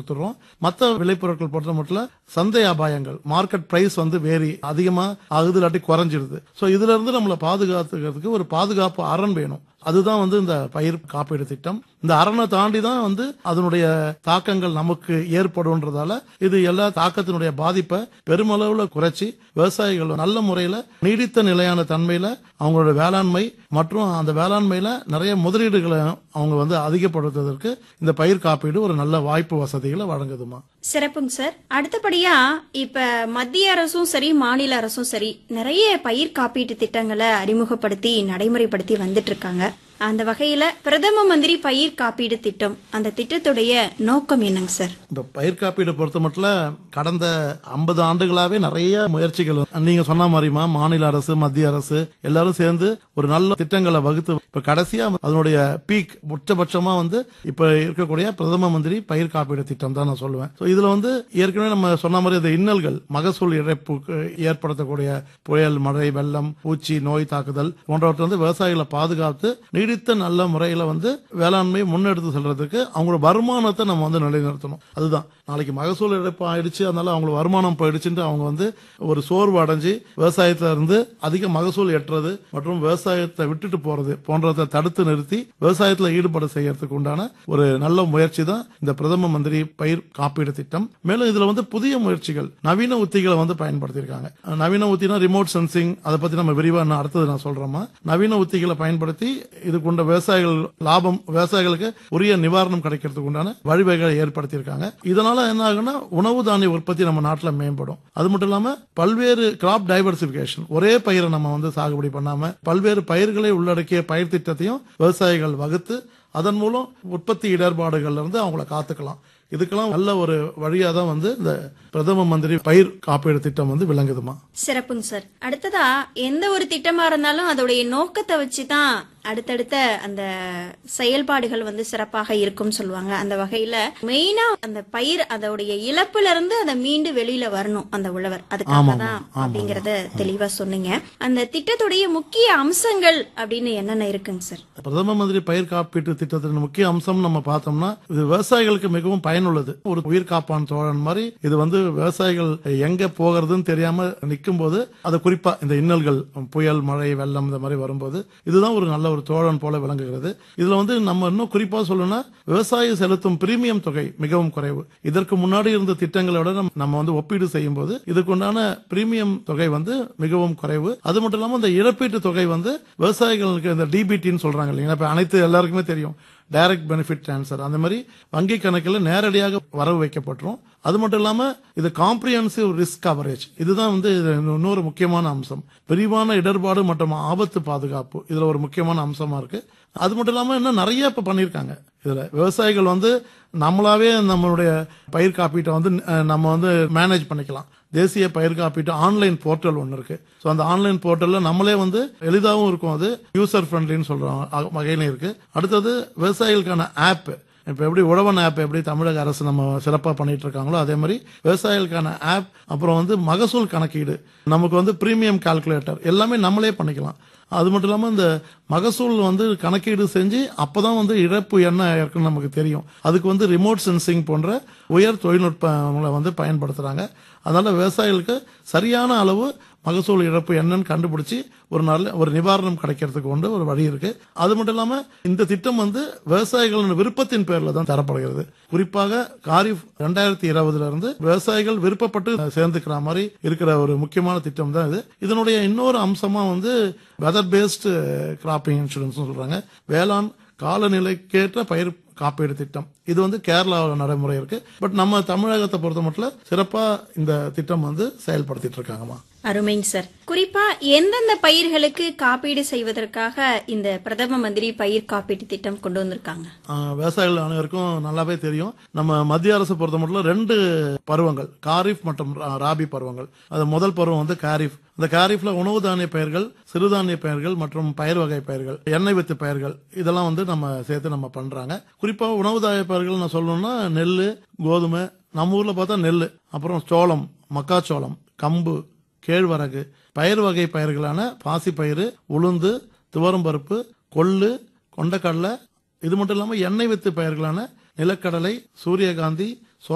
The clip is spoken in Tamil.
கொடுத்துறோம் மற்ற விளைபொருட்கள் பொறுத்த மட்டும் சந்தை அபாயங்கள் மார்க்கெட் பிரைஸ் வந்து வேரி அதிகமா ஆகுது இல்லாட்டி குறைஞ்சிடுது சோ இதுல இருந்து நம்மளை பாதுகாத்துக்கிறதுக்கு ஒரு பாதுகாப்பு அரண் வேணும் அதுதான் வந்து இந்த பயிர் காப்பீடு திட்டம் இந்த அரணை தாண்டி தான் வந்து அதனுடைய தாக்கங்கள் நமக்கு ஏற்படும்ன்றதால இது எல்லா தாக்கத்தினுடைய பாதிப்பை பெருமளவுல குறைச்சி விவசாயிகள் நல்ல முறையில நீடித்த நிலையான தன்மையில அவங்களோட வேளாண்மை மற்றும் அந்த வேளாண்மையில நிறைய முதலீடுகளை அவங்க வந்து அதிகப்படுத்துவதற்கு இந்த பயிர் காப்பீடு ஒரு நல்ல வாய்ப்பு வசதிகளை வழங்குதுமா சிறப்புங்க சார் அடுத்தபடியா இப்ப மத்திய அரசும் சரி மாநில அரசும் சரி நிறைய பயிர் காப்பீட்டு திட்டங்களை அறிமுகப்படுத்தி நடைமுறைப்படுத்தி வந்துட்டு இருக்காங்க அந்த வகையில பிரதம மந்திரி பயிர் காப்பீடு திட்டம் அந்த திட்டத்துடைய நோக்கம் என்னங்க சார் இந்த பயிர் காப்பீடு பொறுத்த மட்டும் கடந்த ஐம்பது ஆண்டுகளாவே நிறைய முயற்சிகள் நீங்க சொன்ன மாதிரிமா மாநில அரசு மத்திய அரசு எல்லாரும் சேர்ந்து ஒரு நல்ல திட்டங்களை வகுத்து இப்ப கடைசியா அதனுடைய பீக் உச்சபட்சமா வந்து இப்ப இருக்கக்கூடிய பிரதம மந்திரி பயிர் காப்பீடு திட்டம் தான் நான் சொல்லுவேன் So இதுல வந்து ஏற்கனவே நம்ம சொன்ன மாதிரி இந்த இன்னல்கள் மகசூல் இழப்புக்கு ஏற்படுத்தக்கூடிய புயல் மழை வெள்ளம் பூச்சி நோய் தாக்குதல் போன்றவற்றை வந்து விவசாயிகளை பாதுகாத்து நீடித்த நல்ல முறையில வந்து வேளாண்மை முன்னெடுத்து செல்றதுக்கு அவங்களோட வருமானத்தை நம்ம வந்து நிலைநிறுத்தணும் அதுதான் நாளைக்கு மகசூல் இழப்பு ஆயிடுச்சு அதனால அவங்களுக்கு வருமானம் போயிடுச்சுட்டு அவங்க வந்து ஒரு சோர்வு அடைஞ்சு விவசாயத்துல இருந்து அதிக மகசூல் எட்டுறது மற்றும் விவசாயத்தை விட்டுட்டு போறது போன்றதை தடுத்து நிறுத்தி விவசாயத்துல ஈடுபட செய்யறதுக்கு உண்டான ஒரு நல்ல முயற்சி தான் இந்த பிரதம மந்திரி பயிர் காப்பீடு திட்டம் மேலும் இதுல வந்து புதிய முயற்சிகள் நவீன உத்திகளை வந்து பயன்படுத்தியிருக்காங்க நவீன உத்தினா ரிமோட் சென்சிங் அதை பத்தி நம்ம விரிவா இன்னும் அடுத்தது நான் சொல்றேமா நவீன உத்திகளை பயன்படுத்தி இதுக்குண்ட விவசாயிகள் லாபம் விவசாயிகளுக்கு உரிய நிவாரணம் கிடைக்கிறதுக்கு உண்டான வழிவகைகளை ஏற்படுத்தியிருக்காங்க இதனால என்ன ஆகுன்னா உணவு தானிய உற்பத்தி நம்ம நாட்டில் மேம்படும் அது மட்டும் இல்லாம பல்வேறு கிராப் டைவர்சிபிகேஷன் ஒரே பயிரை நம்ம வந்து சாகுபடி பண்ணாம பல்வேறு பயிர்களை உள்ளடக்கிய பயிர் திட்டத்தையும் விவசாயிகள் வகுத்து அதன் மூலம் உற்பத்தி இடர்பாடுகள்ல இருந்து அவங்கள காத்துக்கலாம் இதுக்கெல்லாம் நல்ல ஒரு வழியா தான் வந்து இந்த பிரதம மந்திரி பயிர் காப்பீடு திட்டம் வந்து விளங்குதுமா சிறப்புங்க சார் அடுத்ததா எந்த ஒரு திட்டமா இருந்தாலும் அதோடைய நோக்கத்தை வச்சு தான் அடுத்தடுத்த அந்த செயல்பாடுகள் வந்து சிறப்பாக இருக்கும் சொல்லுவாங்க அந்த வகையில மெயினா அந்த பயிர் அதோடைய இழப்புல இருந்து அதை மீண்டு வெளியில வரணும் அந்த உழவர் அதுக்காக தான் அப்படிங்கறத தெளிவா சொன்னீங்க அந்த திட்டத்துடைய முக்கிய அம்சங்கள் அப்படின்னு என்னென்ன இருக்குங்க சார் பிரதம மந்திரி பயிர் காப்பீட்டு திட்டத்தின் முக்கிய அம்சம் நம்ம பார்த்தோம்னா இது விவசாயிகளுக்கு மிகவும் பயனுள்ளது ஒரு உயிர் காப்பான் தோழன் மாதிரி இது வந்து விவசாயிகள் எங்க போகிறதுன்னு தெரியாம நிற்கும் போது அது குறிப்பா இந்த இன்னல்கள் புயல் மழை வெள்ளம் இந்த மாதிரி வரும்போது இதுதான் ஒரு நல்ல ஒரு தோழன் போல விளங்குகிறது இதுல வந்து நம்ம இன்னும் குறிப்பா சொல்லணும்னா விவசாயி செலுத்தும் பிரீமியம் தொகை மிகவும் குறைவு இதற்கு முன்னாடி இருந்த திட்டங்களோட நம்ம- நம்ம வந்து ஒப்பீடு செய்யும் போது இதுக்குண்டான பிரீமியம் தொகை வந்து மிகவும் குறைவு அது மட்டும் இல்லாம இந்த இழப்பீட்டு தொகை வந்து விவசாயிகளுக்கு இந்த டிபிடின்னு சொல்றாங்க இல்லைங்களா இப்ப அனைத்து எல்லாருக்குமே தெரியும் டைரக்ட் பெனிஃபிட் ட்ரான்ஸ்ஃபர் அந்த மாதிரி வங்கி கணக்கில் நேரடியாக வரவு வைக்கப்பட்டுரும் அது மட்டும் இல்லாம இது காம்ப்ரிஹென்சிவ் ரிஸ்க் கவரேஜ் இதுதான் வந்து இது இன்னொரு முக்கியமான அம்சம் விரிவான இடர்பாடு மற்றும் ஆபத்து பாதுகாப்பு இதுல ஒரு முக்கியமான அம்சமா இருக்கு அது மட்டும் இல்லாம இன்னும் நிறைய இப்ப பண்ணிருக்காங்க இதுல விவசாயிகள் வந்து நம்மளாவே நம்மளுடைய பயிர் காப்பீட்டை வந்து அஹ், நம்ம வந்து மேனேஜ் பண்ணிக்கலாம் தேசிய பயிர் காப்பீட்டு ஆன்லைன் போர்ட்டல் ஒன்று இருக்கு ஸோ அந்த ஆன்லைன் போர்ட்டல்ல நம்மளே வந்து எளிதாகவும் இருக்கும் அது யூசர் ஃப்ரெண்ட்லின்னு சொல்றோம் அ- வகையிலும் இருக்கு அடுத்தது விவசாயிகளுக்கான ஆப் இப்போ எப்படி உழவன் ஆப் எப்படி தமிழக அரசு நம்ம சிறப்பாக பண்ணிட்டு இருக்காங்களோ அதே மாதிரி விவசாயிகளுக்கான ஆப் அப்புறம் வந்து மகசூல் கணக்கீடு நமக்கு வந்து பிரீமியம் கால்குலேட்டர் எல்லாமே நம்மளே பண்ணிக்கலாம் அது மட்டும் இல்லாமல் இந்த மகசூல் வந்து கணக்கீடு செஞ்சு அப்பதான் வந்து இழப்பு என்ன இருக்குன்னு நமக்கு தெரியும் அதுக்கு வந்து ரிமோட் சென்சிங் போன்ற உயர் தொழில்நுட்பங்களை வந்து பயன்படுத்துறாங்க அதனால விவசாயிகளுக்கு சரியான அளவு மகசூல் இழப்பு என்னன்னு கண்டுபிடிச்சு ஒரு நல்ல ஒரு நிவாரணம் கிடைக்கிறதுக்கு கொண்டு ஒரு வழி இருக்கு அது மட்டும் இல்லாம இந்த திட்டம் வந்து விவசாயிகளின் விருப்பத்தின் பேர்ல தான் தரப்படுகிறது குறிப்பாக காரிஃப் ரெண்டாயிரத்தி இருபதுல இருந்து விவசாயிகள் விருப்பப்பட்டு சேர்ந்துக்கிற மாதிரி இருக்கிற ஒரு முக்கியமான திட்டம் தான் இது இதனுடைய இன்னொரு அம்சமா வந்து வெதர் பேஸ்டு கிராப்பிங் இன்சூரன்ஸ் சொல்றாங்க வேளாண் காலநிலைக்கேற்ற பயிர் காப்பீடு திட்டம் இது வந்து கேரளாவில் நடைமுறை இருக்கு பட் நம்ம தமிழகத்தை பொறுத்த மட்டும் சிறப்பா இந்த திட்டம் வந்து செயல்படுத்திட்டு இருக்காங்கம்மா அருமைங்க சார் குறிப்பா எந்தெந்த பயிர்களுக்கு காப்பீடு செய்வதற்காக இந்த பிரதம மந்திரி பயிர் காப்பீட்டு திட்டம் கொண்டு வந்திருக்காங்க ஆஹ் விவசாயிகள் அனைவருக்கும் நல்லாவே தெரியும் நம்ம மத்திய அரசு பொறுத்த மட்டும் ரெண்டு பருவங்கள் காரிஃப் மற்றும் ரா- ராபி பருவங்கள் அது முதல் பருவம் வந்து காரிஃப் அந்த காரிஃப்ல உணவு தானிய பயிர்கள் சிறுதானிய பயிர்கள் மற்றும் பயிர் வகை பயிர்கள் எண்ணெய் வித்து பயிர்கள் இதெல்லாம் வந்து நம்ம சேர்த்து நம்ம பண்றாங்க குறிப்பா உணவு தானிய பயிர்கள் நான் சொல்லணும்னா நெல் கோதுமை நம்ம ஊர்ல பார்த்தா நெல் அப்புறம் சோளம் மக்காச்சோளம் கம்பு கேழ்வரகு பயிர் வகை பயிர்களான பாசிப்பயிறு உளுந்து துவரம்பருப்பு கொள்ளு கொண்டக்கடலை இது மட்டும் இல்லாம எண்ணெய் வித்து பயிர்களான நிலக்கடலை சூரியகாந்தி